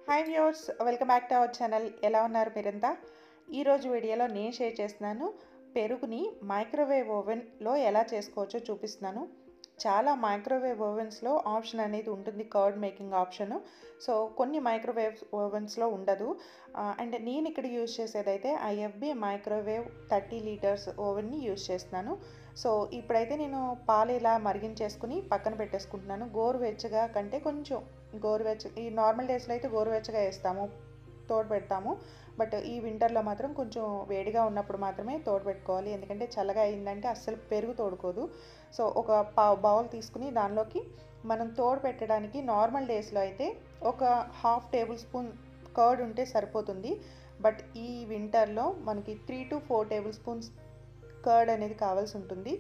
hi viewers welcome back to our channel ఎలా ఉన్నారు మీరంతా ఈరోజు వీడియోలో నేను షేర్ చేస్తున్నాను పెరుగుని మైక్రోవేవ్ ఓవెన్లో ఎలా చేసుకోవచ్చో చూపిస్తున్నాను చాలా మైక్రోవేవ్ ఓవెన్స్లో ఆప్షన్ అనేది ఉంటుంది కర్డ్ మేకింగ్ ఆప్షన్ సో కొన్ని మైక్రోవేవ్ ఓవెన్స్లో ఉండదు అండ్ నేను ఇక్కడ యూజ్ చేసేదైతే ఐఎఫ్బి మైక్రోవేవ్ థర్టీ లీటర్స్ ఓవెన్ని యూజ్ చేస్తున్నాను సో ఇప్పుడైతే నేను పాలు ఇలా మరిగించేసుకుని పక్కన పెట్టేసుకుంటున్నాను గోరువెచ్చగా కంటే కొంచెం గోరువెచ్చ ఈ నార్మల్ డేస్లో అయితే గోరువెచ్చగా వేస్తాము తోడు పెడతాము బట్ ఈ వింటర్లో మాత్రం కొంచెం వేడిగా ఉన్నప్పుడు మాత్రమే తోడు పెట్టుకోవాలి ఎందుకంటే చల్లగా అయిందంటే అస్సలు పెరుగు తోడుకోదు సో ఒక పా బౌల్ తీసుకుని దానిలోకి మనం తోడు పెట్టడానికి నార్మల్ డేస్లో అయితే ఒక హాఫ్ టేబుల్ స్పూన్ కర్డ్ ఉంటే సరిపోతుంది బట్ ఈ వింటర్లో మనకి three to four tablespoons curd అనేది కావాల్సి ఉంటుంది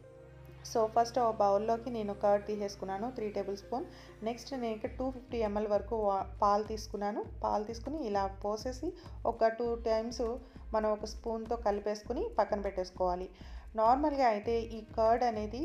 సో ఫస్ట్ ఆ బౌల్లోకి నేను కర్డ్ తీసేసుకున్నాను త్రీ టేబుల్ స్పూన్ నెక్స్ట్ నేను ఇక్కడ టూ ఫిఫ్టీ ఎంఎల్ వరకు పాలు తీసుకున్నాను పాలు తీసుకుని ఇలా పోసేసి ఒక టూ టైమ్స్ మనం ఒక స్పూన్తో కలిపేసుకుని పక్కన పెట్టేసుకోవాలి నార్మల్గా అయితే ఈ కర్డ్ అనేది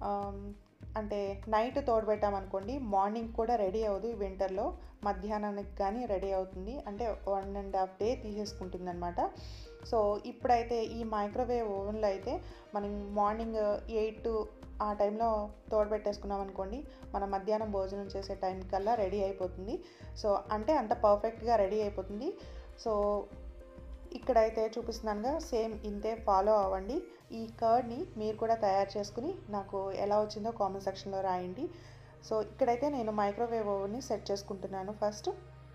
అంటే నైట్ తోడబెట్టామనుకోండి మార్నింగ్ కూడా రెడీ అవ్వదు ఈ వింటర్లో మధ్యాహ్నానికి కానీ రెడీ అవుతుంది అంటే వన్ అండ్ హాఫ్ డే తీసేసుకుంటుంది అనమాట సో ఇప్పుడైతే ఈ మైక్రోవేవ్ ఓవెన్లో అయితే మనం మార్నింగ్ ఎయిట్ టు ఆ టైంలో తోడబెట్టేసుకున్నాం అనుకోండి మనం మధ్యాహ్నం భోజనం చేసే టైం కల్లా రెడీ అయిపోతుంది సో అంటే అంత పర్ఫెక్ట్గా రెడీ అయిపోతుంది సో ఇక్కడైతే చూపిస్తున్నానుగా సేమ్ ఇంతే ఫాలో అవ్వండి ఈ కర్డ్ని మీరు కూడా తయారు చేసుకుని నాకు ఎలా వచ్చిందో కామెంట్ సెక్షన్లో రాయండి సో ఇక్కడైతే నేను మైక్రోవేవ్ ఓవెన్ని సెట్ చేసుకుంటున్నాను ఫస్ట్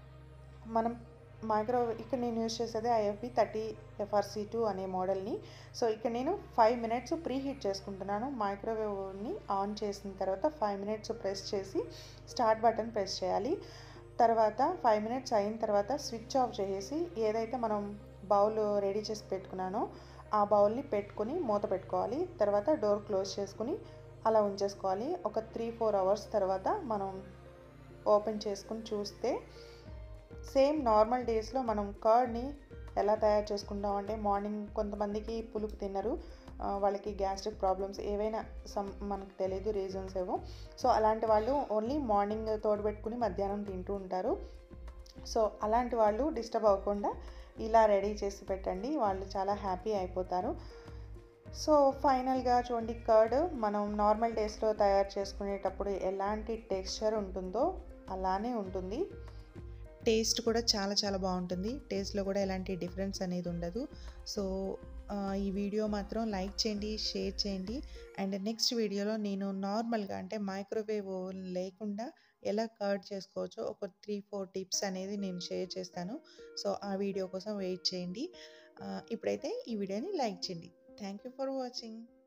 మనం మైక్రోవేవ్ ఇక్కడ నేను యూజ్ చేసేది ఐఎఫ్బి థర్టీ ఎఫ్ఆర్సి టూ అనే మోడల్ని సో ఇక్కడ నేను ఫైవ్ మినిట్స్ ప్రీ హీట్ చేసుకుంటున్నాను మైక్రోవేవ్ ఓవెన్ని ఆన్ చేసిన తర్వాత ఫైవ్ మినిట్స్ ప్రెస్ చేసి స్టార్ట్ బటన్ ప్రెస్ చేయాలి తర్వాత ఫైవ్ మినిట్స్ అయిన తర్వాత స్విచ్ ఆఫ్ చేసేసి ఏదైతే మనం బౌల్ రెడీ చేసి పెట్టుకున్నానో ఆ బౌల్ని పెట్టుకుని మూత పెట్టుకోవాలి తర్వాత డోర్ క్లోజ్ చేసుకుని అలా ఉంచేసుకోవాలి ఒక త్రీ ఫోర్ అవర్స్ తర్వాత మనం ఓపెన్ చేసుకుని చూస్తే సేమ్ నార్మల్ డేస్లో మనం కర్డ్ని ఎలా తయారు చేసుకుంటాం అంటే మార్నింగ్ కొంతమందికి పులుపు తినరు వాళ్ళకి గ్యాస్ట్రిక్ ప్రాబ్లమ్స్ ఏవైనా సమ్ మనకు తెలియదు రీజన్స్ ఏవో సో అలాంటి వాళ్ళు ఓన్లీ మార్నింగ్ తోడుపెట్టుకుని మధ్యాహ్నం తింటూ ఉంటారు సో అలాంటి వాళ్ళు డిస్టర్బ్ అవ్వకుండా ఇలా రెడీ చేసి పెట్టండి వాళ్ళు చాలా హ్యాపీ అయిపోతారు సో ఫైనల్గా చూడండి కర్డ్ మనం నార్మల్ డేస్లో తయారు చేసుకునేటప్పుడు ఎలాంటి టెక్స్చర్ ఉంటుందో అలానే ఉంటుంది టేస్ట్ కూడా చాలా చాలా బాగుంటుంది టేస్ట్లో కూడా ఎలాంటి డిఫరెన్స్ అనేది ఉండదు సో ఈ వీడియో మాత్రం లైక్ చేయండి షేర్ చేయండి అండ్ నెక్స్ట్ వీడియోలో నేను నార్మల్గా అంటే మైక్రోవేవ్ ఓవెన్ లేకుండా ఎలా కర్డ్ చేసుకోవచ్చో ఒక త్రీ ఫోర్ టిప్స్ అనేది నేను షేర్ చేస్తాను సో ఆ వీడియో కోసం వెయిట్ చేయండి ఇప్పుడైతే ఈ వీడియోని లైక్ చేయండి థ్యాంక్ యూ ఫర్ వాచింగ్